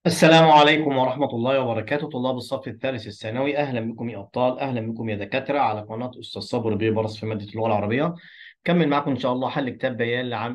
السلام عليكم ورحمة الله وبركاته طلاب الصف الثالث الثانوي أهلا بكم يا أبطال أهلا بكم يا دكاترة على قناة أستاذ صبر بيبرس في مادة اللغة العربية كمل معكم إن شاء الله حل كتاب بيان لعام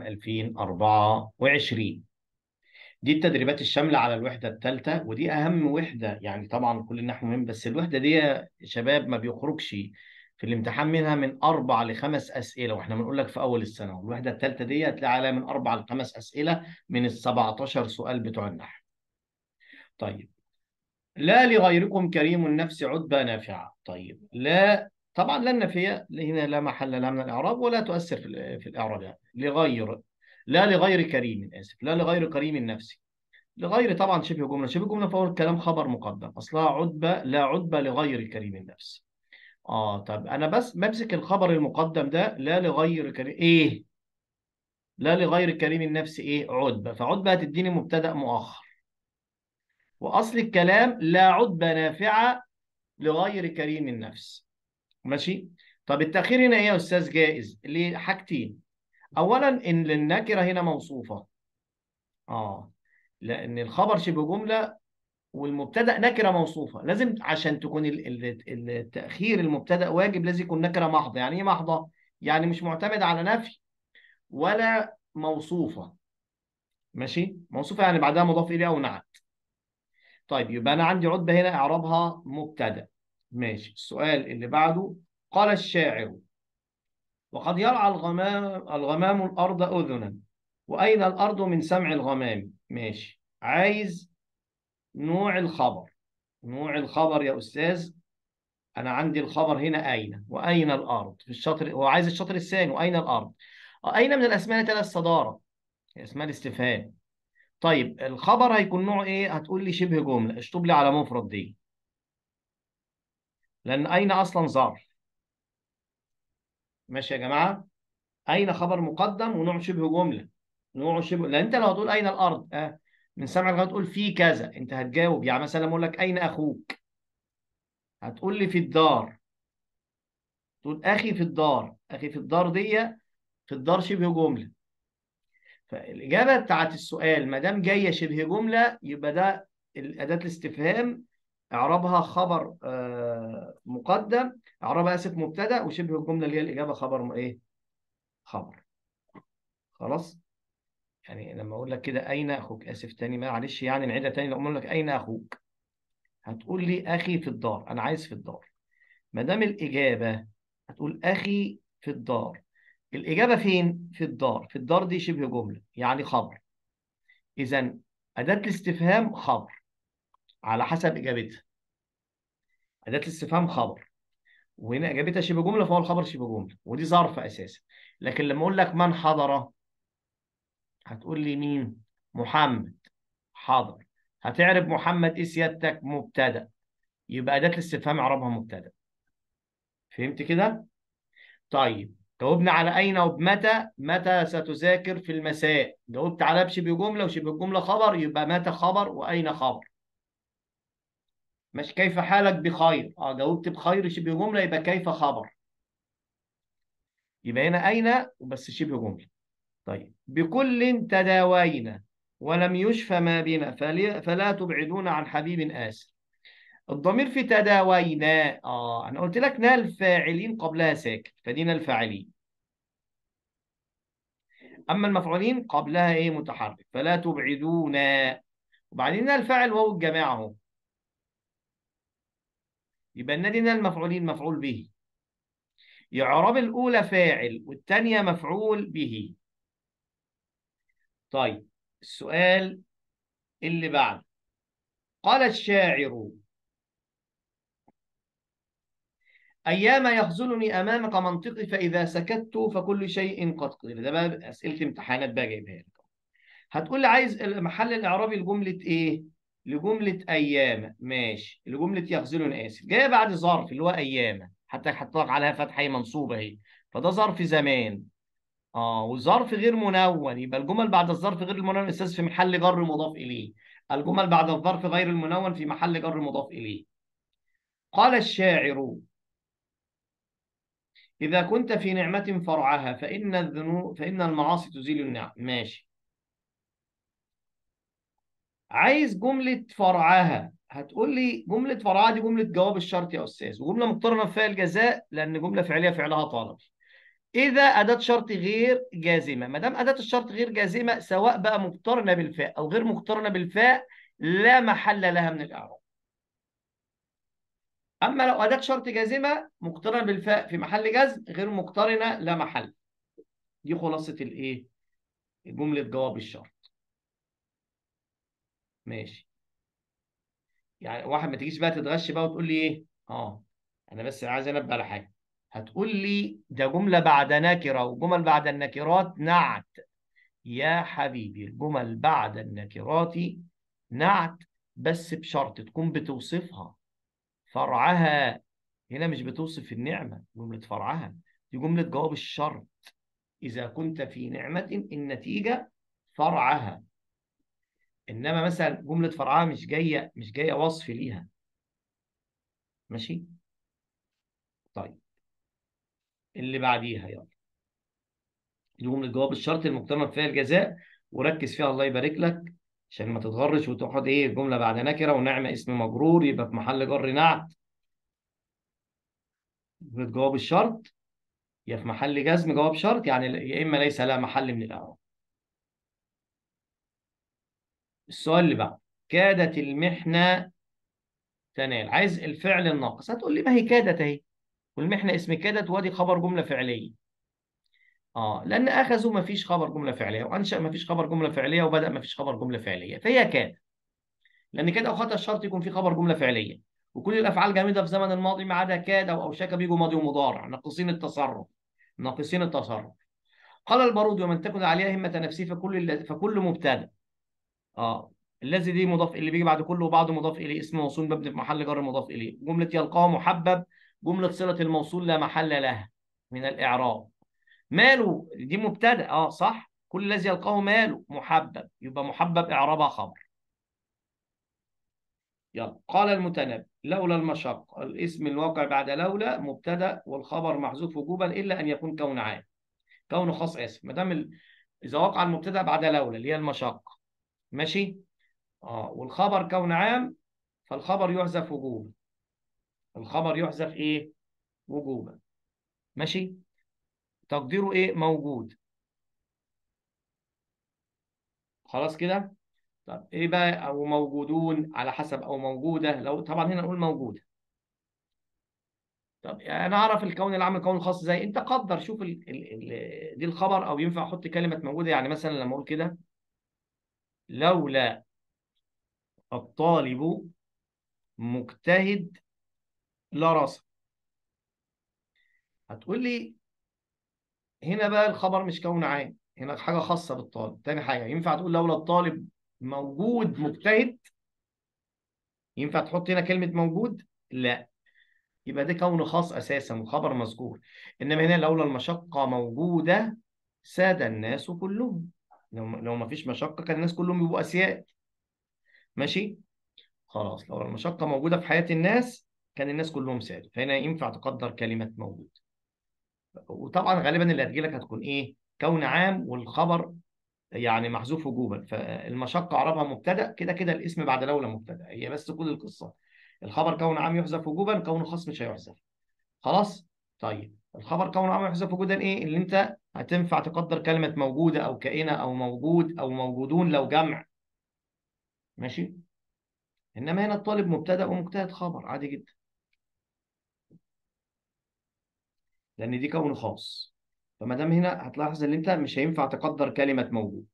2024 دي التدريبات الشاملة على الوحدة الثالثة ودي أهم وحدة يعني طبعا كل النحو مهم بس الوحدة دي يا شباب ما بيخرجش في الامتحان منها من أربع لخمس أسئلة وإحنا بنقول لك في أول السنة والوحدة الثالثة دي هتلاقي عليها من أربع لخمس أسئلة من ال 17 سؤال بتوع النحو طيب لا لغيركم كريم النفس عتبى نافعة طيب لا طبعا لا النفية هنا لا محل لها من الإعراب ولا تؤثر في في الإعراب يعني لغير لا لغير كريم آسف لا لغير كريم النفس لغير طبعا شبه جملة شبه جملة فهو الكلام خبر مقدم أصلها عتبى لا عتبى لغير كريم النفس آه طب أنا بس بمسك الخبر المقدم ده لا لغير كريم إيه لا لغير كريم النفس إيه عتبى فعتبى هتديني مبتدأ مؤخر وأصل الكلام لا عتبى نافعة لغير كريم النفس ماشي طب التأخير هنا إيه يا أستاذ جائز ليه حاجتين أولا إن النكرة هنا موصوفة آه لأن الخبر شبه جملة والمبتدأ نكرة موصوفة لازم عشان تكون التأخير المبتدأ واجب لازم يكون نكرة محضة يعني إيه محضة؟ يعني مش معتمد على نفي ولا موصوفة ماشي موصوفة يعني بعدها مضاف إليه أو نعت طيب يبقى أنا عندي عتبة هنا إعرابها مبتدأ ماشي السؤال اللي بعده قال الشاعر وقد يرعى الغمام الغمام الأرض أذنا وأين الأرض من سمع الغمام ماشي عايز نوع الخبر نوع الخبر يا أستاذ أنا عندي الخبر هنا أين وأين الأرض في الشطر هو عايز الشطر الثاني وأين الأرض أين من الأسماء ثلاث صدارة اسماء الاستفهام طيب الخبر هيكون نوعه ايه هتقول لي شبه جمله اشطب لي على مفرد دي لان اين اصلا ظرف ماشي يا جماعه اين خبر مقدم ونوع شبه جمله نوعه شبه لان انت لو هتقول اين الارض اه من سمع لغايه تقول في كذا انت هتجاوب يعني مثلا لما اقول لك اين اخوك هتقول لي في الدار تقول اخي في الدار اخي في الدار دي في الدار شبه جمله فالاجابه بتاعت السؤال ما دام جايه شبه جمله يبقى ده اداه الاستفهام اعرابها خبر آه مقدم اعرابها اسف مبتدا وشبه الجمله اللي هي الاجابه خبر ايه خبر خلاص يعني لما اقول لك كده اين اخوك اسف تاني معلش يعني نعيدها تاني لو اقول لك اين اخوك هتقول لي اخي في الدار انا عايز في الدار ما دام الاجابه هتقول اخي في الدار الإجابة فين؟ في الدار، في الدار دي شبه جملة يعني خبر. إذا أداة الاستفهام خبر على حسب إجابتها. أداة الاستفهام خبر. وهنا إجابتها شبه جملة فهو الخبر شبه جملة، ودي ظرف أساسا. لكن لما أقول لك من حضر هتقول لي مين؟ محمد حضر. هتعرف محمد إيه سيادتك؟ مبتدأ. يبقى أداة الاستفهام إعرابها مبتدأ. فهمت كده؟ طيب جاوبنا على أين وبمتى متى ستذاكر في المساء جاوبت على بشبه جملة وشبه الجملة خبر يبقى متى خبر وأين خبر مش كيف حالك بخير اه جاوبت بخير شبه جملة يبقى كيف خبر يبقى هنا أين بس شبه جملة طيب بكل تداوينا ولم يشفى ما بنا فلا تبعدون عن حبيب آسر الضمير في تداوينا اه انا قلت لك نا الفاعلين قبلها ساكن فدينا الفاعلين اما المفعولين قبلها ايه متحرك فلا تبعدونا وبعدين الفاعل وهو الجماعه اهو يبقى النادي المفعولين مفعول به يعرب الاولى فاعل والثانيه مفعول به طيب السؤال اللي بعد قال الشاعر أيام يخذلني أمامك منطقي فإذا سكت فكل شيء قد قيل ده بقى أسئلة امتحانات بقى جايبها لك هتقول لي عايز المحل الإعرابي لجملة إيه؟ لجملة أيام ماشي لجملة يخذلني آسف جاية بعد ظرف اللي هو أيام حتى حط لك عليها فتحة منصوبة أهي فده ظرف زمان اه وظرف غير منون يبقى الجمل بعد الظرف غير المنون استاذ في محل جر مضاف اليه الجمل بعد الظرف غير المنون في محل جر مضاف اليه قال الشاعر إذا كنت في نعمة فرعها فإن الذنوب فإن المعاصي تزيل النعم ماشي عايز جملة فرعها هتقول لي جملة فرعها دي جملة جواب الشرط يا أستاذ وجملة مقترنة بفعل الجزاء لأن جملة فعلية فعلها طلبي إذا أداة شرط غير جازمة ما دام أداة الشرط غير جازمة سواء بقى مقترنة بالفاء أو غير مقترنة بالفاء لا محل لها من الإعراب أما لو أداة شرط جازمة مقترنة بالفاء في محل جزم غير مقترنة لا محل دي خلاصة الإيه؟ جملة جواب الشرط ماشي يعني واحد ما تجيش بقى تتغش بقى وتقول لي ايه اه انا بس عايز انبه على حاجه هتقول لي ده جمله بعد نكره وجمل بعد النكرات نعت يا حبيبي الجمل بعد النكرات نعت بس بشرط تكون بتوصفها فرعها هنا مش بتوصف النعمه جمله فرعها دي جمله جواب الشرط اذا كنت في نعمه النتيجه فرعها انما مثلا جمله فرعها مش جايه مش جايه وصف ليها ماشي طيب اللي بعديها يلا جمله جواب الشرط المقترنه بفعل الجزاء وركز فيها الله يبارك لك عشان ما تتغرش وتقعد ايه جمله بعد نكره ونعمه اسم مجرور يبقى في محل جر نعت جمله جواب الشرط يا في محل جزم جواب شرط يعني يا اما ليس لها محل من الاعراب السؤال اللي بعده كادت المحنة تنال عايز الفعل الناقص هتقول لي ما هي كادت اهي والمحنة اسم كادت وادي خبر جملة فعلية اه لان اخذوا ما فيش خبر جملة فعلية وانشأ ما فيش خبر جملة فعلية وبدأ ما فيش خبر جملة فعلية فهي كاد لان كاد او خطأ الشرط يكون في خبر جملة فعلية وكل الافعال جامدة في زمن الماضي ما عدا كاد او اوشك بيجوا ماضي ومضارع ناقصين التصرف ناقصين التصرف قال البارود ومن تكن عليها همة نفسه فكل فكل مبتدأ اه الذي دي مضاف اللي بيجي بعد كله وبعده مضاف اليه اسم موصول مبني في محل جر مضاف اليه جمله يلقاه محبب جمله صله الموصول لا محل لها من الاعراب ماله دي مبتدا اه صح كل الذي يلقاه ماله محبب يبقى محبب اعرابها خبر يلا قال المتنبي لولا المشقه الاسم الواقع بعد لولا مبتدا والخبر محذوف وجوبا الا ان يكون كون عام كونه خاص اسف ما دام ال... اذا وقع المبتدا بعد لولا اللي هي المشقه ماشي اه والخبر كون عام فالخبر يحذف وجوبا الخبر يحذف ايه وجوبا ماشي تقديره ايه موجود خلاص كده طب ايه بقى او موجودون على حسب او موجوده لو طبعا هنا نقول موجوده طب انا اعرف الكون العام الكون الخاص ازاي انت قدر شوف ال ال ال دي الخبر او ينفع احط كلمه موجوده يعني مثلا لما اقول كده لولا الطالب مجتهد لرسم هتقول لي هنا بقى الخبر مش كون عام هنا حاجه خاصه بالطالب تاني حاجه ينفع تقول لولا الطالب موجود مجتهد ينفع تحط هنا كلمه موجود لا يبقى ده كون خاص اساسا وخبر مذكور انما هنا لولا المشقه موجوده ساد الناس كلهم لو لو ما فيش مشقه كان الناس كلهم يبقوا اسياد ماشي خلاص لو المشقه موجوده في حياه الناس كان الناس كلهم ساد فهنا ينفع تقدر كلمه موجود وطبعا غالبا اللي هتجي لك هتكون ايه كون عام والخبر يعني محذوف وجوبا فالمشقه اعرابها مبتدا كده كده الاسم بعد لولا مبتدا هي بس كل القصه الخبر كون عام يحذف وجوبا كون خاص مش هيحذف خلاص طيب الخبر كون عام يحذف وجودا ايه اللي انت هتنفع تقدر كلمه موجوده او كائنه او موجود او موجودون لو جمع ماشي انما هنا الطالب مبتدا ومجتهد خبر عادي جدا لان دي كون خاص فما دام هنا هتلاحظ ان انت مش هينفع تقدر كلمه موجود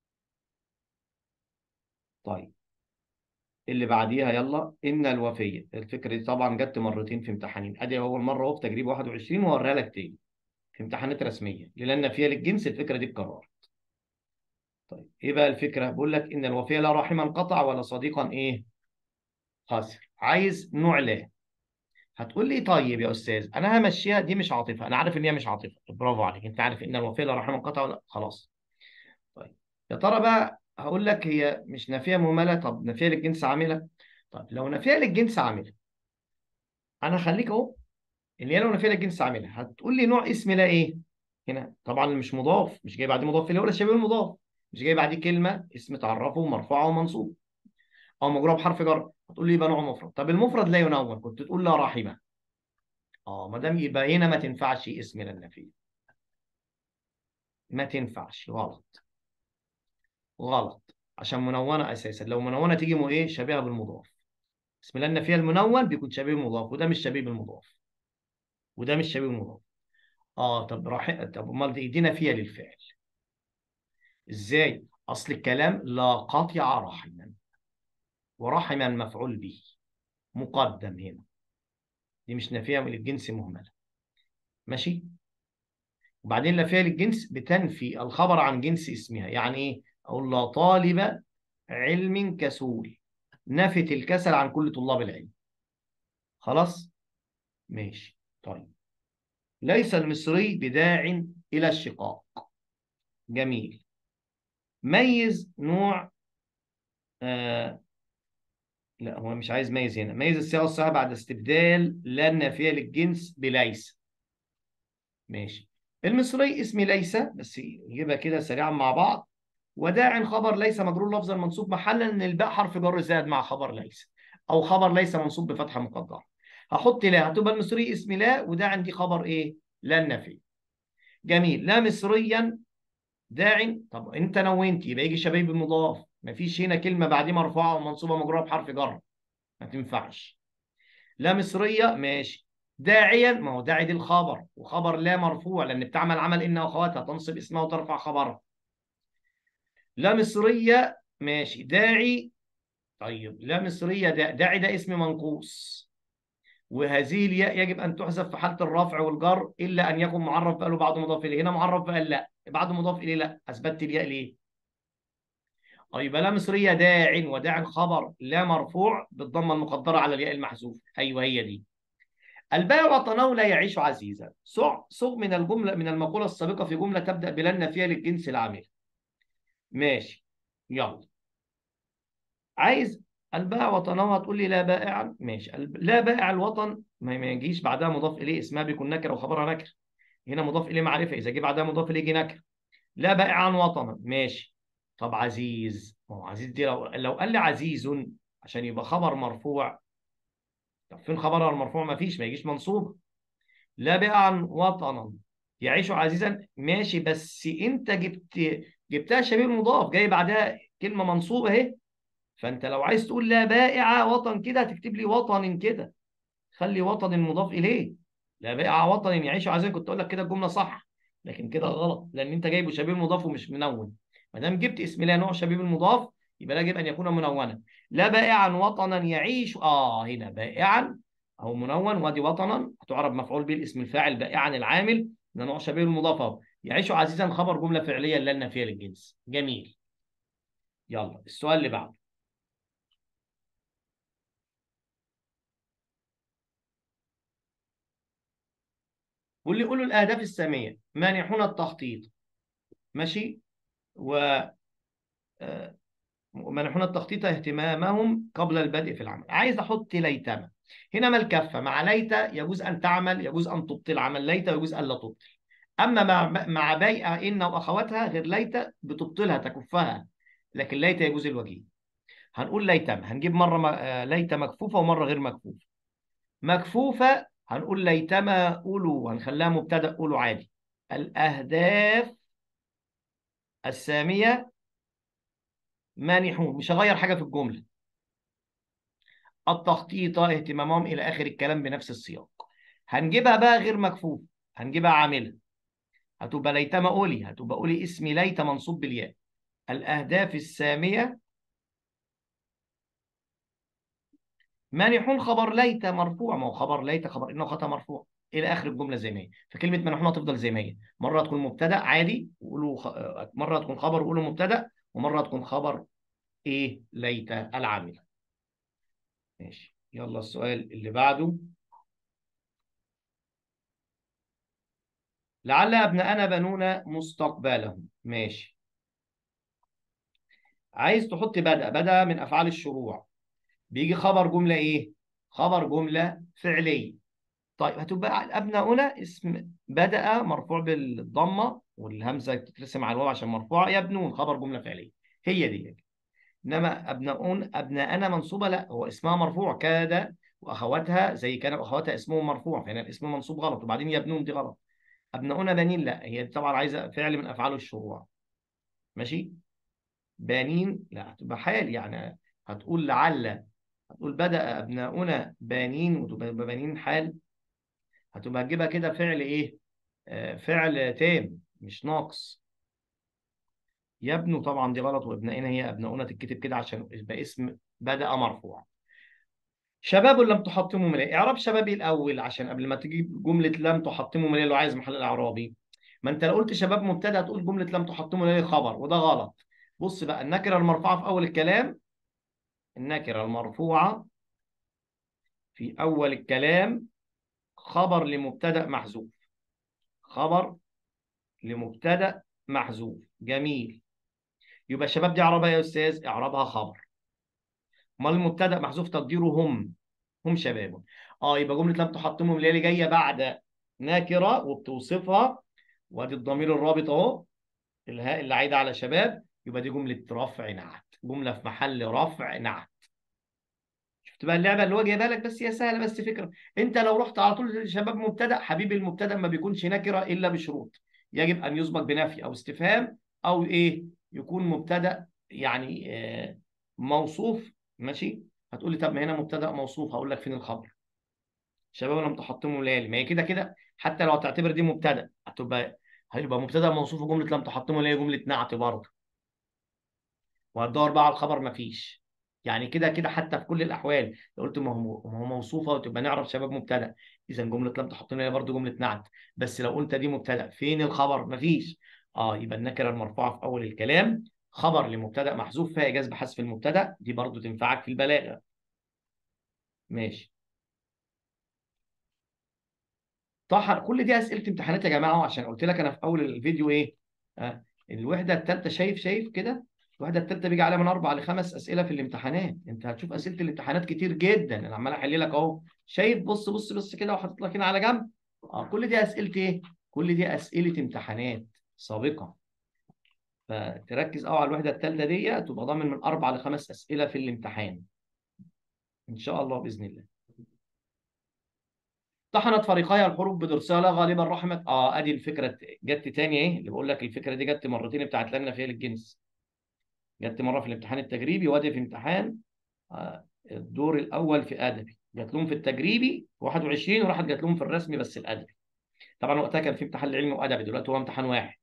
طيب اللي بعديها يلا ان الوفيه الفكره دي طبعا جت مرتين في امتحانين ادي اول مره اهو في تجريب 21 ووريها لك تاني في امتحانات رسميه لان فيها للجنس الفكره دي اتكررت طيب ايه بقى الفكره بقول لك ان الوفيه لا رحما قطع ولا صديقا ايه خاسر عايز نوع لا هتقول لي طيب يا استاذ انا همشيها دي مش عاطفه انا عارف ان هي مش عاطفه برافو عليك انت عارف ان الوفيه لا رحما قطع ولا خلاص طيب يا ترى بقى هقول لك هي مش نافيه مهمله طب نافيه للجنس عامله طب لو نافيه للجنس عامله انا هخليك اهو اللي هي لو نافيه للجنس عامله هتقول لي نوع اسم لا ايه هنا طبعا مش مضاف مش جاي بعديه مضاف اللي هو شبيه المضاف مش جاي بعديه كلمه اسم تعرفه مرفوعه ومنصوب او مجرور بحرف جر هتقول لي يبقى نوع مفرد طب المفرد لا ينون كنت تقول لا رحمه اه ما دام يبقى هنا ما تنفعش اسم للنفي ما تنفعش غلط غلط عشان منونه اساسا لو منونه تيجي مو ايه شبيهه بالمضاف اسم الله النفي المنون بيكون شبيه بالمضاف وده مش شبيه بالمضاف وده مش شبيه بالمضاف اه طب راح طب امال دي, دي نفيه للفعل ازاي اصل الكلام لا قاطع رحما ورحما مفعول به مقدم هنا دي مش نافيه من الجنس مهمله ماشي وبعدين نافيه للجنس بتنفي الخبر عن جنس اسمها يعني ايه اقول لا طالب علم كسول نفت الكسل عن كل طلاب العلم خلاص ماشي طيب ليس المصري بداع الى الشقاق جميل ميز نوع آه لا هو مش عايز ميز هنا ميز الصيغه الصحيحه بعد استبدال لا النافيه للجنس بليس ماشي المصري اسم ليس بس يجيبها كده سريعا مع بعض وداع خبر ليس مجرور لفظا منصوب محلا ان الباء حرف جر زاد مع خبر ليس او خبر ليس منصوب بفتحه مقدره هحط لا هتبقى المصري اسم لا وده عندي خبر ايه لا النفي جميل لا مصريا داع طب انت نونت يبقى يجي شبيه بالمضاف مفيش هنا كلمه بعديه مرفوعه ومنصوبه مجروره بحرف جر ما تنفعش لا مصريه ماشي داعيا ما هو داعي دي الخبر وخبر لا مرفوع لان بتعمل عمل ان واخواتها تنصب اسمها وترفع خبرها لا مصريه ماشي داعي طيب لا مصريه دا داعي ده اسم منقوص وهذه الياء يجب ان تحذف في حاله الرفع والجر الا ان يكون معرف بقى له بعد مضاف اليه هنا معرف بقى لا بعد مضاف اليه لا اثبتت الياء ليه طيب لا مصريه داع وداع خبر لا مرفوع بالضمه المقدره على الياء المحذوف ايوه هي دي الباء وطنه لا يعيش عزيزا صغ من الجمله من المقوله السابقه في جمله تبدا بلا النافيه للجنس العامل ماشي يلا عايز الباء وطنه هتقول لي لا بائع ماشي لا بائع الوطن ما يجيش بعدها مضاف اليه اسمها بيكون نكره وخبرها نكره هنا مضاف اليه معرفه اذا جه بعدها مضاف اليه يجي نكره لا بائعا وطنا ماشي طب عزيز ما هو عزيز دي لو لو قال لي عزيز عشان يبقى خبر مرفوع طب فين خبرها المرفوع ما فيش ما يجيش منصوب لا بائعا وطنا يعيش عزيزا ماشي بس انت جبت جبتها شبيه المضاف جاي بعدها كلمه منصوبه اهي فانت لو عايز تقول لا بائع وطن كده هتكتب لي وطن كده خلي وطن مضاف اليه لا بائع وطن يعيش عزيزا كنت اقول لك كده الجمله صح لكن كده غلط لان انت جايبه شبيه المضاف ومش منون ما دام جبت اسم لا نوع شبيه المضاف يبقى يجب ان يكون منونا لا بائعا وطنا يعيش اه هنا بائعا او منون وادي وطنا هتعرب مفعول به الاسم الفاعل بائعا العامل ده نوع شبيه المضاف اهو يعيش عزيزا خبر جمله فعليه لا النافيه للجنس جميل يلا السؤال اللي بعده واللي يقولوا الاهداف الساميه مانحون التخطيط ماشي و ومنحون التخطيط اهتمامهم قبل البدء في العمل عايز احط ليتما هنا ما الكفه مع ليت يجوز ان تعمل يجوز ان تبطل عمل ليت ويجوز الا تبطل اما مع مع بيع ان واخواتها غير ليت بتبطلها تكفها لكن ليت يجوز الوجيه هنقول ليتما هنجيب مره ليت مكفوفه ومره غير مكفوفه مكفوفه هنقول ليتما قولوا هنخليها مبتدا قولوا عادي الاهداف الساميه مانحون مش هغير حاجه في الجمله التخطيط اهتمامهم الى اخر الكلام بنفس السياق هنجيبها بقى غير مكفوف هنجيبها عامله هتبقى ليتما قولي هتبقى قولي اسمي ليت منصوب بالياء الاهداف الساميه مانحون خبر ليت مرفوع ما هو خبر ليت خبر انه خطا مرفوع الى اخر الجمله زي ما هي فكلمه مانحون هتفضل زي ما هي مره تكون مبتدا عادي وقولوا خ... مره تكون خبر وقولوا مبتدا ومره تكون خبر ايه ليت العامله ماشي يلا السؤال اللي بعده لعل ابناءنا بنون مستقبلهم ماشي عايز تحط بدأ بدأ من افعال الشروع بيجي خبر جمله ايه خبر جمله فعليه طيب هتبقى ابناؤنا اسم بدأ مرفوع بالضمه والهمزه تترسم على الواو عشان مرفوعه يبنون خبر جمله فعليه هي دي انما ابناؤون ابناءنا منصوبه لا هو اسمها مرفوع كاد واخواتها زي كان واخواتها اسمهم مرفوع فهنا الاسم منصوب غلط وبعدين يبنون دي غلط ابناؤنا بنين لا هي طبعا عايزه فعل من افعال الشروع ماشي بانين لا هتبقى حال يعني هتقول لعل هتقول بدأ أبناؤنا بانين وتبقى بانين حال هتبقى تجيبها كده فعل إيه؟ آه فعل تام مش ناقص يبنوا طبعا دي غلط وابنائنا هي أبناؤنا تتكتب كده عشان يبقى اسم بدأ مرفوع شباب لم تحطموا مليه اعراب شبابي الأول عشان قبل ما تجيب جملة لم تحطموا مليه لو عايز محل الإعرابي ما أنت لو قلت شباب مبتدأ هتقول جملة لم تحطموا مليه خبر وده غلط بص بقى النكرة المرفوعة في أول الكلام النكرة المرفوعة في أول الكلام خبر لمبتدأ محذوف خبر لمبتدأ محذوف جميل يبقى الشباب دي اعرابها يا أستاذ اعرابها خبر امال المبتدأ محذوف تقديره هم هم شباب اه يبقى جملة لم تحطمهم اللي هي جاية بعد نكرة وبتوصفها وادي الضمير الرابط اهو الهاء اللي عايدة على شباب يبقى دي جملة رفع نعت جملة في محل رفع نعت شفت بقى اللعبه اللي هو جايبها لك بس هي سهله بس فكره انت لو رحت على طول شباب مبتدا حبيبي المبتدا ما بيكونش نكره الا بشروط يجب ان يسبق بنفي او استفهام او ايه يكون مبتدا يعني آه موصوف ماشي هتقول لي طب ما هنا مبتدا موصوف هقول لك فين الخبر شباب لم تحطموا ليالي ما هي كده كده حتى لو هتعتبر دي مبتدا هتبقى هيبقى مبتدا موصوف وجمله لم تحطموا ليالي جمله نعت برضه وهتدور بقى على الخبر مفيش يعني كده كده حتى في كل الاحوال لو قلت ما هو ما هو موصوفه وتبقى نعرف شباب مبتدا اذا جمله لم تحط لنا برضه جمله نعت بس لو قلت دي مبتدا فين الخبر مفيش اه يبقى النكره المرفوعه في اول الكلام خبر لمبتدا محذوف فيها اجاز بحذف المبتدا دي برضه تنفعك في البلاغه ماشي طحن كل دي اسئله امتحانات يا جماعه عشان قلت لك انا في اول الفيديو ايه آه الوحده الثالثه شايف شايف كده الوحده الثالثه بيجي عليها من اربع لخمس اسئله في الامتحانات انت هتشوف اسئله الامتحانات كتير جدا انا عمال احل لك اهو شايف بص بص بص كده وحاطط لك هنا على جنب اه كل دي اسئله ايه كل دي اسئله امتحانات سابقه فتركز قوي على الوحده الثالثه دي تبقى ضامن من اربع لخمس اسئله في الامتحان ان شاء الله باذن الله طحنت فريقي الحروب بدرسها لا غالبا رحمت اه ادي الفكره جت تاني ايه اللي بقول لك الفكره دي جت مرتين بتاعت لنا فيها للجنس جت مره في الامتحان التجريبي وادي في امتحان آه الدور الاول في ادبي جات لهم في التجريبي 21 وراحت جات لهم في الرسمي بس الادبي طبعا وقتها كان في امتحان علمي وادبي دلوقتي هو امتحان واحد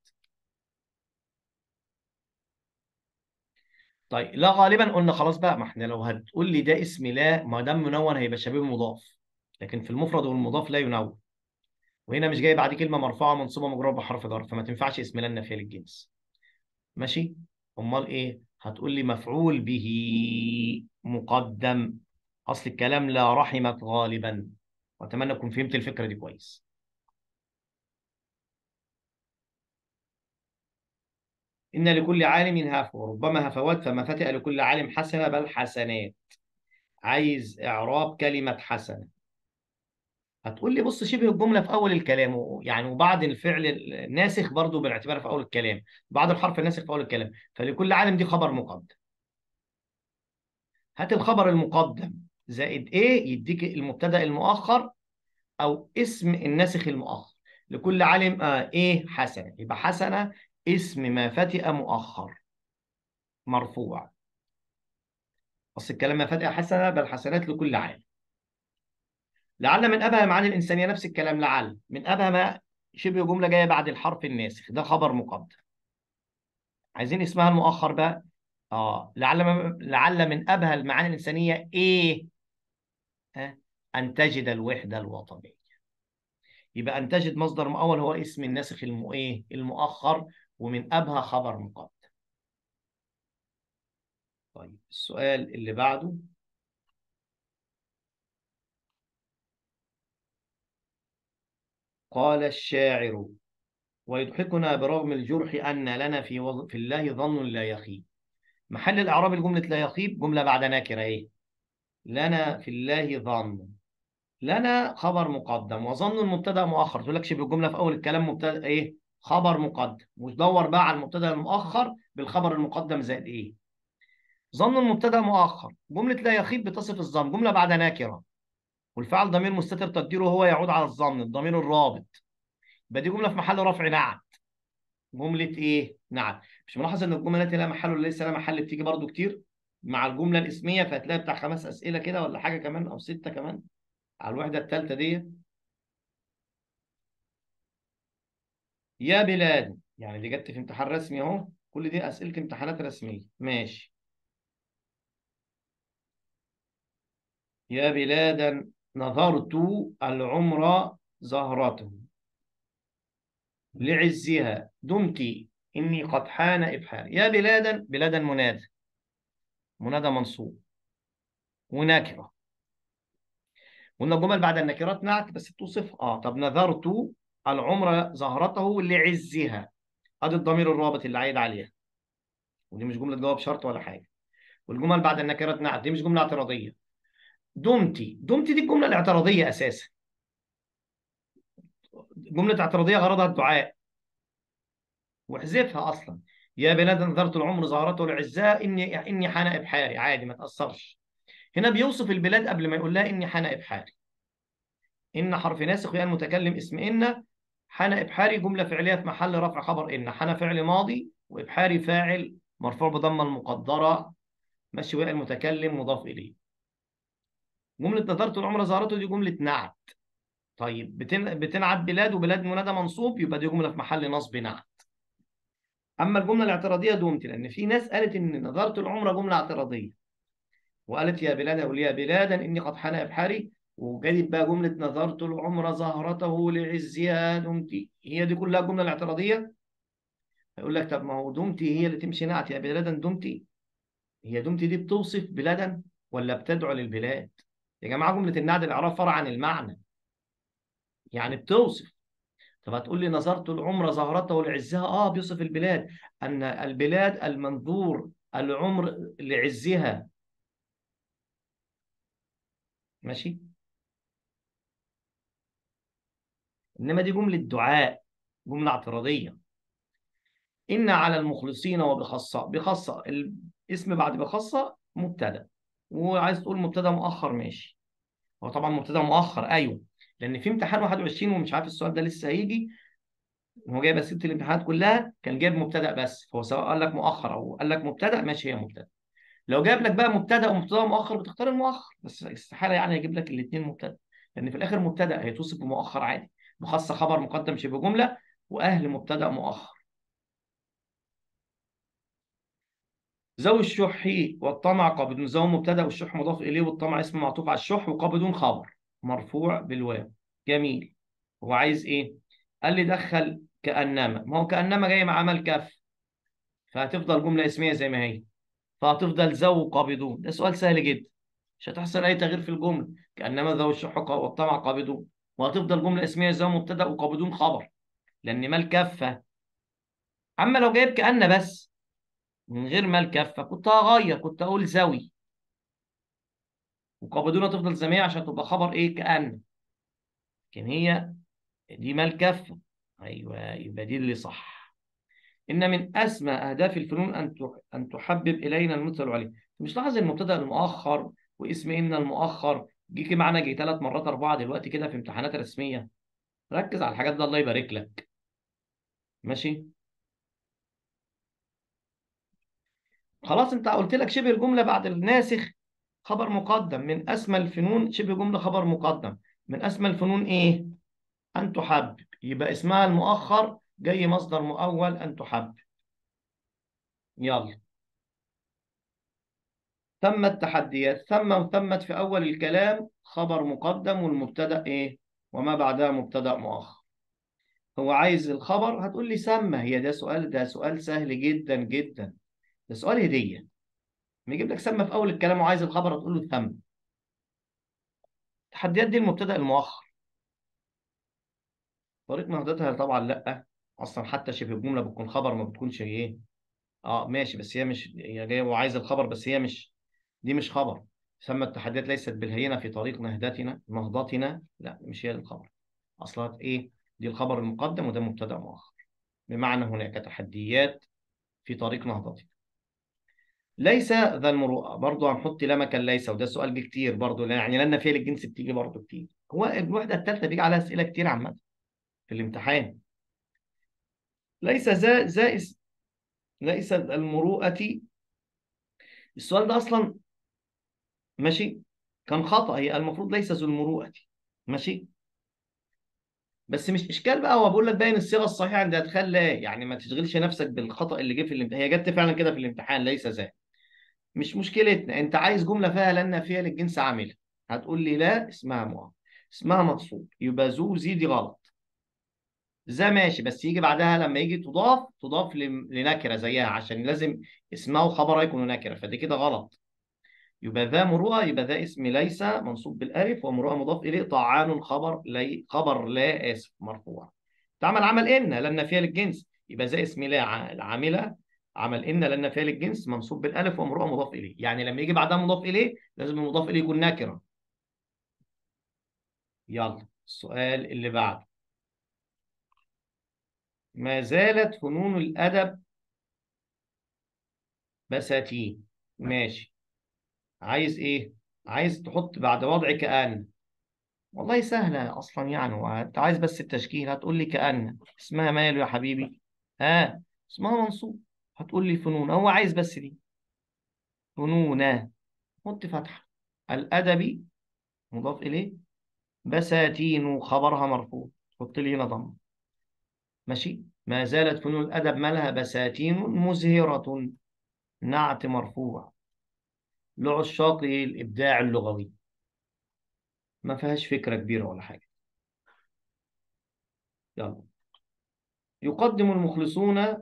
طيب لا غالبا قلنا خلاص بقى ما احنا لو هتقول لي ده اسم لا ما دام منون هيبقى شبيه مضاف لكن في المفرد والمضاف لا ينون وهنا مش جاي بعد كلمه مرفوعه منصوبه مجرور بحرف جر فما تنفعش اسم لا النافيه للجنس ماشي امال ايه هتقول لي مفعول به مقدم اصل الكلام لا رحمت غالبا واتمنى تكون فهمت الفكره دي كويس ان لكل عالم هفوه وربما هفوات فما فتئ لكل عالم حسنه بل حسنات عايز اعراب كلمه حسنه هتقول لي بص شبه الجمله في اول الكلام يعني وبعد الفعل الناسخ برضو بالاعتبار في اول الكلام بعد الحرف الناسخ في اول الكلام فلكل عالم دي خبر مقدم هات الخبر المقدم زائد ايه يديك المبتدا المؤخر او اسم الناسخ المؤخر لكل عالم آه ايه حسنه يبقى حسنه اسم ما فتئ مؤخر مرفوع اصل الكلام ما فتئ حسنه بل حسنات لكل عالم لعل من ابهم عن الانسانيه نفس الكلام لعل من ابهم شبه جمله جايه بعد الحرف الناسخ ده خبر مقدم عايزين اسمها المؤخر بقى اه لعل لعل من ابهى المعاني الانسانيه ايه آه؟ ان تجد الوحده الوطنيه يبقى ان تجد مصدر مؤول هو اسم الناسخ المو ايه المؤخر ومن ابهى خبر مقدم طيب السؤال اللي بعده قال الشاعر ويضحكنا برغم الجرح أن لنا في, وظ... في الله ظن لا يخيب محل الإعراب الجملة لا يخيب جملة بعد نكرة إيه لنا في الله ظن لنا خبر مقدم وظن المبتدا مؤخر تقول لك شبه الجمله في اول الكلام مبتدا ايه خبر مقدم وتدور بقى على المبتدا المؤخر بالخبر المقدم زائد ايه ظن المبتدا مؤخر جمله لا يخيب بتصف الظن جمله بعد نكره والفعل ضمير مستتر تقديره هو يعود على الظن الضمير الرابط يبقى دي جمله في محل رفع نعت جمله ايه نعت مش ملاحظ ان الجمله التي لها محل ولا ليس لها محل بتيجي برضو كتير مع الجمله الاسميه فهتلاقي بتاع خمس اسئله كده ولا حاجه كمان او سته كمان على الوحده الثالثه دي يا بلاد يعني دي جت في امتحان رسمي اهو كل دي اسئله امتحانات رسميه ماشي يا بلادا نظرت العمر زهرته لعزها دمت إني قد حان إبحار يا بلادا بلادا منادى منادى منصوب ونكرة قلنا الجمل بعد النكرات نعت بس بتوصف اه طب نظرت العمر زهرته لعزها ادي الضمير الرابط اللي عايد عليها ودي مش جمله جواب شرط ولا حاجه والجمل بعد النكرات نعت دي مش جمله اعتراضيه دمتي دمتي دي الجمله الاعتراضيه اساسا جمله اعتراضيه غرضها الدعاء واحذفها اصلا يا بلاد نظرت العمر زهرته لعزها اني اني حان ابحاري عادي ما تاثرش هنا بيوصف البلاد قبل ما يقول لها اني حان ابحاري ان حرف ناسخ ويا المتكلم اسم ان حان ابحاري جمله فعليه في محل رفع خبر ان حان فعل ماضي وابحاري فاعل مرفوع بضمه المقدره ماشي ويا المتكلم مضاف اليه جمله نظرت العمر زهرته دي جمله نعت طيب بتن... بتنعت بلاد وبلاد منادى منصوب يبقى دي جمله في محل نصب نعت اما الجمله الاعتراضيه دمت لان في ناس قالت ان نظرت العمره جمله اعتراضيه وقالت يا بلاد او يا بلادا اني قد حان ابحاري وجدت بقى جمله نظرت العمر زهرته لعزها دمت هي دي كلها الجمله الاعتراضيه يقول لك طب ما هو دمتي هي اللي تمشي نعت يا بلادا دمتي هي دمتي دي بتوصف بلادا ولا بتدعو للبلاد يا جماعه جمله النعت الاعراب فرع عن المعنى يعني بتوصف طب هتقول لي نظرت العمر زهرته لعزها اه بيوصف البلاد ان البلاد المنظور العمر لعزها ماشي انما دي جمله دعاء جمله اعتراضيه ان على المخلصين وبخاصه بخاصه الاسم بعد بخاصه مبتدا وعايز تقول مبتدا مؤخر ماشي هو طبعا مبتدا مؤخر ايوه لان في امتحان 21 ومش عارف السؤال ده لسه هيجي هو جايب اسئله الامتحانات كلها كان جايب مبتدا بس فهو سواء قال لك مؤخر او قال لك مبتدا ماشي هي مبتدا لو جاب لك بقى مبتدا ومبتدا مؤخر بتختار المؤخر بس استحاله يعني يجيب لك الاثنين مبتدا لان في الاخر مبتدا هيتوصف بمؤخر عادي مخصص خبر مقدم شبه جمله واهل مبتدا مؤخر ذوي الشح والطمع قابضون ذوي مبتدا والشح مضاف اليه والطمع اسم معطوف على الشح وقابضون خبر مرفوع بالواو جميل هو عايز ايه قال لي دخل كانما ما هو كانما جاي مع عمل كف فهتفضل جمله اسميه زي ما هي فهتفضل ذو قابضون ده سؤال سهل جدا مش هتحصل اي تغيير في الجمله كانما ذوي الشح والطمع قابضون وهتفضل جمله اسميه ذو مبتدا وقابضون خبر لان مال كفه اما لو جايب كان بس من غير مال كفه كنت هغير كنت اقول ذوي وقابضون تفضل زي ما هي عشان تبقى خبر ايه كأن لكن هي دي مال كفه ايوه يبقى دي اللي صح ان من اسمى اهداف الفنون ان ان تحبب الينا المثل العلي مش لاحظ المبتدا المؤخر واسم ان المؤخر جه معانا جه ثلاث مرات اربعه دلوقتي كده في امتحانات رسميه ركز على الحاجات دي الله يبارك لك ماشي خلاص انت قلت لك شبه الجمله بعد الناسخ خبر مقدم من اسمى الفنون شبه جمله خبر مقدم من اسمى الفنون ايه ان تحبب يبقى اسمها المؤخر جاي مصدر مؤول ان تحبب يلا ثم التحديات ثم وثمت في اول الكلام خبر مقدم والمبتدا ايه وما بعدها مبتدا مؤخر هو عايز الخبر هتقول لي سمى هي ده سؤال ده سؤال سهل جدا جدا ده سؤال هديه ما يجيب لك سمى في اول الكلام وعايز الخبر هتقول له ثم التحديات دي المبتدا المؤخر طريق نهضتها طبعا لا اصلا حتى شبه الجمله بتكون خبر ما بتكونش ايه اه ماشي بس هي مش هي جايه وعايز الخبر بس هي مش دي مش خبر ثم التحديات ليست بالهينه في طريق نهضتنا نهضتنا لا مش هي الخبر اصلا ايه دي الخبر المقدم وده مبتدا مؤخر بمعنى هناك تحديات في طريق نهضتنا ليس ذا المروءة برضه هنحط لا مكان ليس وده سؤال جه كتير برضه لا يعني لأن فيها الجنس بتيجي برضه كتير هو الوحدة الثالثة بيجي عليها أسئلة كتير عامة في الامتحان ليس ذا ذا اسم ليس ذا المروءة السؤال ده أصلا ماشي كان خطأ هي المفروض ليس ذو المروءة ماشي بس مش اشكال بقى هو بقول لك باين الصيغه الصحيحه عند ادخال لا يعني ما تشغلش نفسك بالخطا اللي جه في الامتحان هي جت فعلا كده في الامتحان ليس ذا مش مشكلتنا انت عايز جمله فيها لان فيها للجنس عامله هتقول لي لا اسمها مؤمن اسمها مقصود يبقى ذو زي دي غلط ذا ماشي بس يجي بعدها لما يجي تضاف تضاف ل- لنكره زيها عشان لازم اسمها وخبرها يكونوا نكره فدي كده غلط يبقى ذا مروءه يبقى ذا اسم ليس منصوب بالالف ومروءه مضاف اليه طعان خبر لي خبر لا اسف مرفوع تعمل عمل ان لان فيها للجنس يبقى ذا اسم لا ع- العامله عمل ان لان فيها للجنس منصوب بالالف ومروءه مضاف اليه يعني لما يجي بعدها مضاف اليه لازم المضاف اليه يكون نكره يلا السؤال اللي بعده ما زالت فنون الادب بساتين ماشي عايز ايه عايز تحط بعد وضع كأن والله سهلة أصلا يعني وأنت عايز بس التشكيل هتقول لي كأن اسمها ماله يا حبيبي ها اسمها منصوب هتقول لي فنون هو عايز بس دي فنونة حط فتحة الأدبي مضاف إليه بساتين خبرها مرفوع حط لي هنا ضم ماشي ما زالت فنون الأدب مالها بساتين مزهرة نعت مرفوع لعشاق الإبداع اللغوي ما فيهاش فكرة كبيرة ولا حاجة يلا يقدم المخلصون انت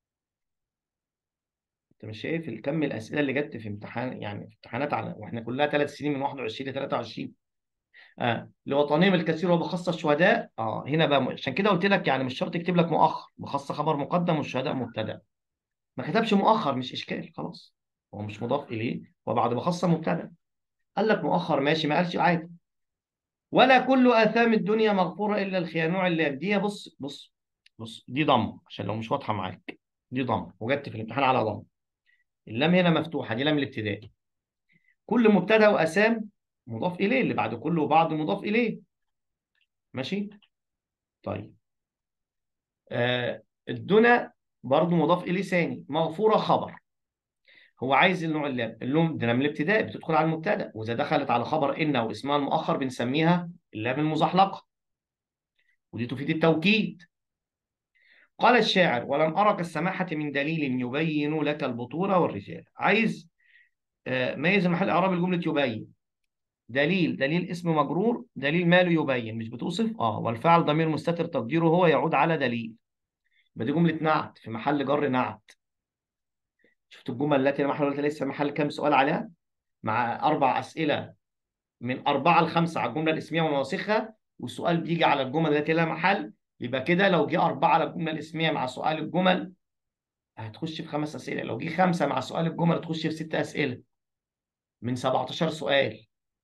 مش شايف الكم الاسئله اللي جت في امتحان يعني في امتحانات على واحنا كلها ثلاث سنين من 21 ل 23 اه لوطنهم الكثير وبخاصه الشهداء اه هنا بقى عشان كده قلت لك يعني مش شرط يكتب لك مؤخر بخاصه خبر مقدم والشهداء مبتدا ما كتبش مؤخر مش اشكال خلاص هو مش مضاف اليه وبعد بخاصه مبتدا قال لك مؤخر ماشي ما قالش عادي ولا كل آثام الدنيا مغفورة إلا الخيانوع اللام دي بص بص بص دي ضم عشان لو مش واضحة معاك دي ضم وجدت في الامتحان على ضم اللام هنا مفتوحة دي لام الابتدائي كل مبتدأ وأسام مضاف إليه اللي بعد كل وبعض مضاف إليه ماشي طيب آه الدنا برضو مضاف إليه ثاني مغفورة خبر هو عايز النوع اللام اللام دي لام الابتدائي بتدخل على المبتدأ وإذا دخلت على خبر إن أو اسمها المؤخر بنسميها اللام المزحلقة ودي تفيد التوكيد قال الشاعر ولم أرك السماحة من دليل يبين لك البطولة والرجال عايز آه، ميز محل إعراب الجملة يبين دليل دليل اسم مجرور دليل ماله يبين مش بتوصف اه والفعل ضمير مستتر تقديره هو يعود على دليل يبقى دي جملة نعت في محل جر نعت شفت الجمل التي لا محل لها ليس في محل كام سؤال عليها مع أربع أسئلة من أربعة لخمسة على الجملة الاسمية ونواسخها والسؤال بيجي على الجمل التي لها محل يبقى كده لو جه أربعة على الجملة الاسمية مع سؤال الجمل هتخش في خمس أسئلة لو جه خمسة مع سؤال الجمل هتخش في ست أسئلة من 17 سؤال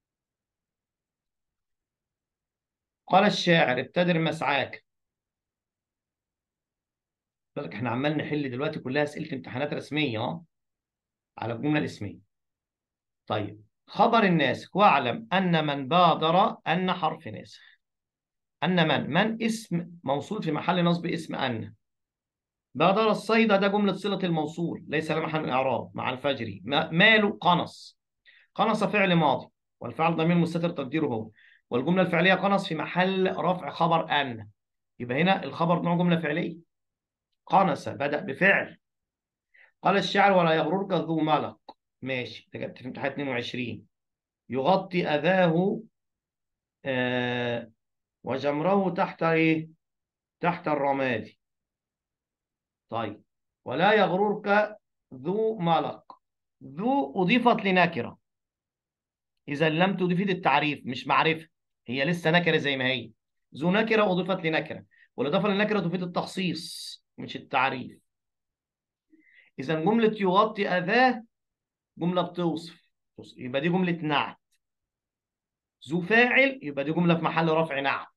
قال الشاعر ابتدر مسعاك بالك احنا عمال نحل دلوقتي كلها أسئلة امتحانات رسمية اه على الجملة الاسمية طيب خبر الناسخ واعلم أن من بادر أن حرف ناسخ أن من من اسم موصول في محل نصب اسم أن بادر الصيد ده جملة صلة الموصول ليس له محل من إعراب مع الفجر ما- ماله قنص قنص فعل ماضي والفعل ضمير مستتر تقديره هو والجملة الفعلية قنص في محل رفع خبر أن يبقى هنا الخبر نوع جملة فعلية قنص بدأ بفعل قال الشاعر ولا يغررك ذو ملق ماشي ده جبت في امتحان 22 يغطي أذاه آه وجمره تحت إيه؟ تحت الرماد طيب ولا يغررك ذو ملق ذو أضيفت لنكرة إذا لم تفيد التعريف مش معرفة هي لسه نكرة زي ما هي ذو نكرة أضيفت لنكرة والإضافة للنكرة تفيد التخصيص مش التعريف إذا جملة يغطي أذاه جملة بتوصف يبقى دي جملة نعت ذو فاعل يبقى دي جملة في محل رفع نعت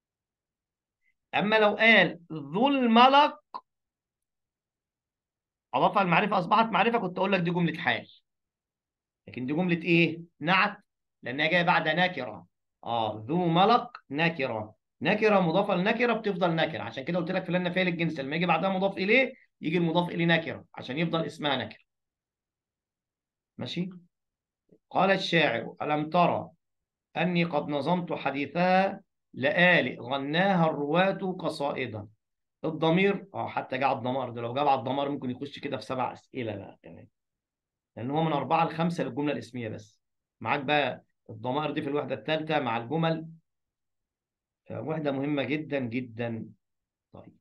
أما لو قال ذو الملق اضافها المعرفه اصبحت معرفه كنت اقول لك دي جمله حال لكن دي جمله ايه نعت لانها جايه بعد نكره اه ذو ملق نكره نكره مضافه لنكره بتفضل نكره عشان كده قلت لك فلان فعل الجنس لما يجي بعدها مضاف اليه يجي المضاف اليه نكره عشان يفضل اسمها نكره ماشي قال الشاعر ألم ترى أني قد نظمت حديثها لآلئ غناها الرواة قصائدا الضمير اه حتى جاء الضمار ده لو جاب على الضمار ممكن يخش كده في سبع أسئلة بقى كمان لأن هو من أربعة لخمسة للجملة الاسمية بس معاك بقى الضمائر دي في الوحدة الثالثة مع الجمل وحدة مهمة جدا جدا طيب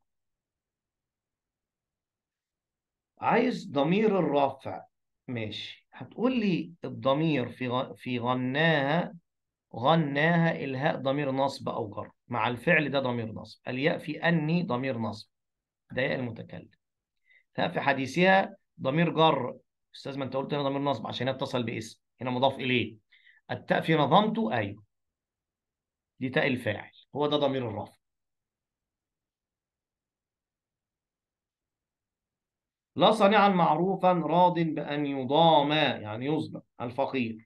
عايز ضمير الرافع ماشي هتقول لي الضمير في غ... في غناها غناها الهاء ضمير نصب او جر مع الفعل ده ضمير نصب الياء في اني ضمير نصب ده ياء المتكلم ها في حديثها ضمير جر استاذ ما انت قلت هنا ضمير نصب عشان يتصل باسم هنا مضاف اليه التاء في نظمته ايوه دي تاء الفاعل هو ده ضمير الرفع لا صانعا معروفا راض بأن يضام يعني يظلم الفقير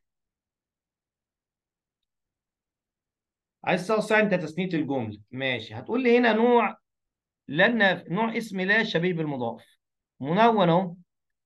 عايز توسع انت تثنية الجملة ماشي هتقول لي هنا نوع لأن نوع اسم لا شبيه بالمضاف منون اهو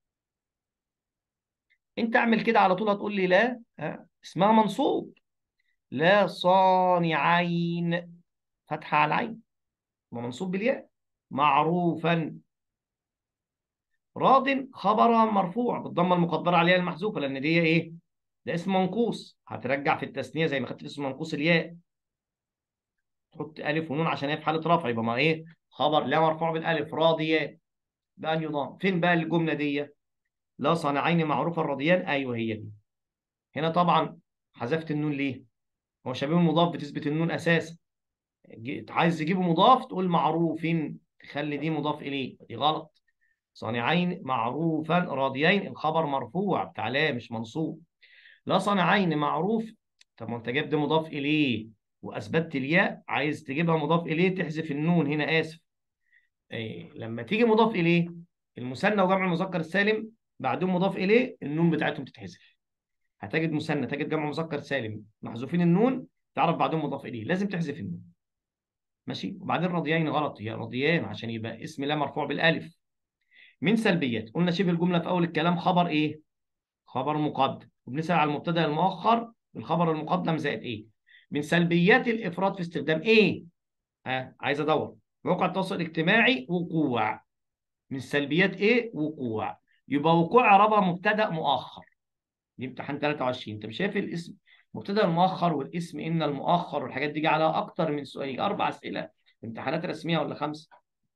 انت اعمل كده على طول هتقول لي لا ها. اسمها منصوب لا صانعين فتحة على العين ومنصوب بالياء معروفا راض خبر مرفوع بالضمه المقدره عليها المحذوفه لان دي ايه؟ ده اسم منقوص هترجع في التثنيه زي ما خدت في اسم منقوص الياء تحط الف ونون عشان هي في حاله رفع يبقى ما ايه؟ خبر لا مرفوع بالالف راضيان بأن يضام فين بقى الجمله دي؟ لا صانعين معروفا راضيان ايوه هي دي هنا طبعا حذفت النون ليه؟ هو شبيه المضاف بتثبت النون اساسا عايز تجيبه مضاف تقول معروفين تخلي دي مضاف اليه دي غلط صانعين معروفا راضيين الخبر مرفوع بتاع لا مش منصوب لا صانعين معروف طب ما انت جايب ده مضاف اليه واثبتت الياء عايز تجيبها مضاف اليه تحذف النون هنا اسف إيه لما تيجي مضاف اليه المثنى وجمع المذكر السالم بعدهم مضاف اليه النون بتاعتهم تتحذف هتجد مثنى تجد جمع مذكر سالم محذوفين النون تعرف بعدهم مضاف اليه لازم تحذف النون ماشي وبعدين راضيين غلط هي راضيان عشان يبقى اسم لا مرفوع بالالف من سلبيات قلنا شبه الجمله في اول الكلام خبر ايه خبر مقدم وبنسال على المبتدا المؤخر الخبر المقدم زائد ايه من سلبيات الافراد في استخدام ايه ها عايز ادور موقع التواصل الاجتماعي وقوع من سلبيات ايه وقوع يبقى وقوع اعرابها مبتدا مؤخر دي امتحان 23 انت مش شايف الاسم مبتدا المؤخر والاسم ان المؤخر والحاجات دي جه عليها اكتر من سؤال اربع اسئله امتحانات رسميه ولا خمسه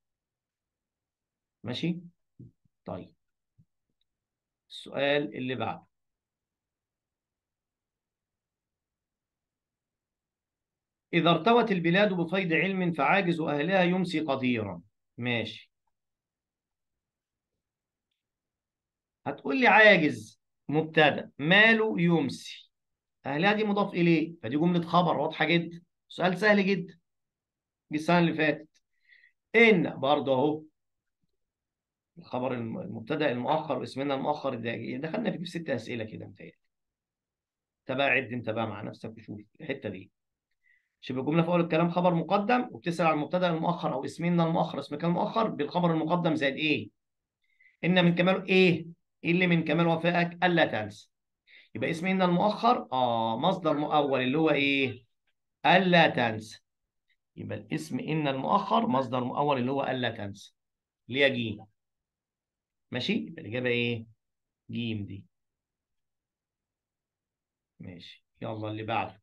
ماشي طيب السؤال اللي بعده إذا ارتوت البلاد بفيض علم فعاجز أهلها يمسي قديرا ماشي هتقول لي عاجز مبتدا ماله يمسي أهلها دي مضاف إليه فدي جملة خبر واضحة جدا سؤال سهل جدا دي السنة اللي فاتت إن برضه أهو الخبر المبتدا المؤخر واسمنا المؤخر ده دخلنا في ست اسئله كده متهيألي انت بقى عد انت بقى مع نفسك وشوف الحته دي شبه الجمله في اول الكلام خبر مقدم وبتسال على المبتدا المؤخر او اسمنا المؤخر اسم كان المؤخر بالخبر المقدم زائد ايه ان من كماله ايه ايه اللي من كمال وفائك الا تنسى يبقى اسم ان المؤخر اه مصدر مؤول اللي هو ايه الا تنسى يبقى الاسم ان المؤخر مصدر مؤول اللي هو الا تنسى اللي هي جيم ماشي يبقى الإجابة إيه؟ جيم دي ماشي يلا اللي بعده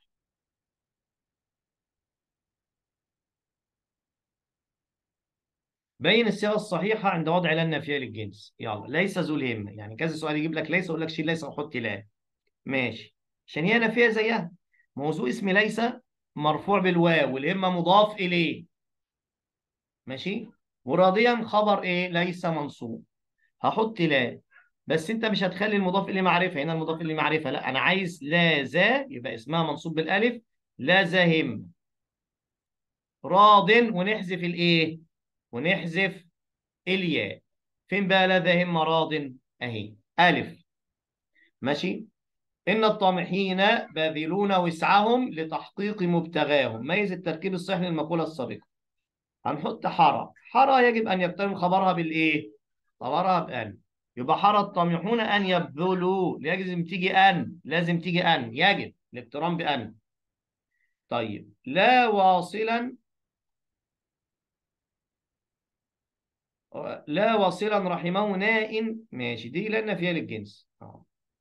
بين الصيغة الصحيحة عند وضع لا النافية للجنس يلا ليس ذو الهمة يعني كذا سؤال يجيب لك ليس يقول لك شيل ليس وحط لا ماشي عشان هي نافية زيها موضوع اسم ليس مرفوع بالواو والهمة مضاف إليه ماشي وراضيا خبر إيه ليس منصوب هحط لا بس انت مش هتخلي المضاف اليه معرفه هنا المضاف اليه معرفه لا انا عايز لا ذا يبقى اسمها منصوب بالالف لا ذاهم راض ونحذف الايه ونحذف الياء فين بقى لديهم مراض اهي الف ماشي ان الطامحين باذلون وسعهم لتحقيق مبتغاهم ميز التركيب الصحيح للمقوله السابقه هنحط حرى حرى يجب ان يقترن خبرها بالايه خبرها بان يبقى حرى الطامحون ان يبذلوا لازم تيجي ان لازم تيجي ان يجب الاقتران بان طيب لا واصلا لا واصلا رحمه نائن ماشي دي لان فيها للجنس اه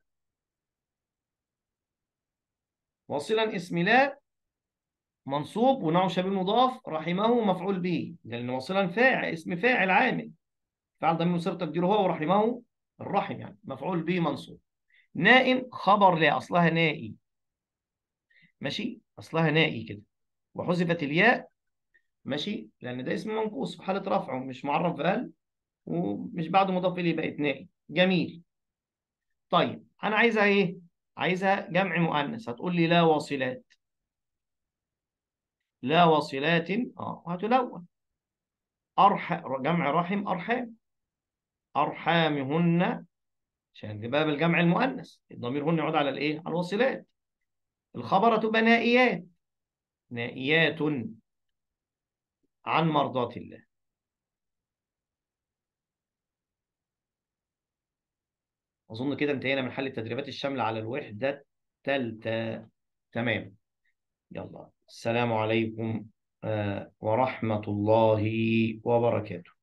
واصلا اسم لا منصوب ونوع شبيه مضاف رحمه مفعول به لان واصلا فاعل اسم فاعل عامل فعل ضمير صيغه تقديره هو ورحمه الرحم يعني مفعول به منصوب نائم خبر لا اصلها نائي ماشي اصلها نائي كده وحذفت الياء ماشي لان ده اسم منقوص في حاله رفعه مش معرف بال ومش بعده مضاف اليه بقت نائي جميل طيب انا عايزها ايه عايزها جمع مؤنث هتقول لي لا واصلات لا واصلات اه وهتلون أرح جمع رحم أرحام أرحامهن عشان دي باب الجمع المؤنث الضمير هن يعود على الإيه؟ على الوصلات الخبر تبقى نائيات نائيات عن مرضاة الله أظن كده انتهينا من حل التدريبات الشاملة على الوحدة الثالثة تمام يلا السلام عليكم ورحمة الله وبركاته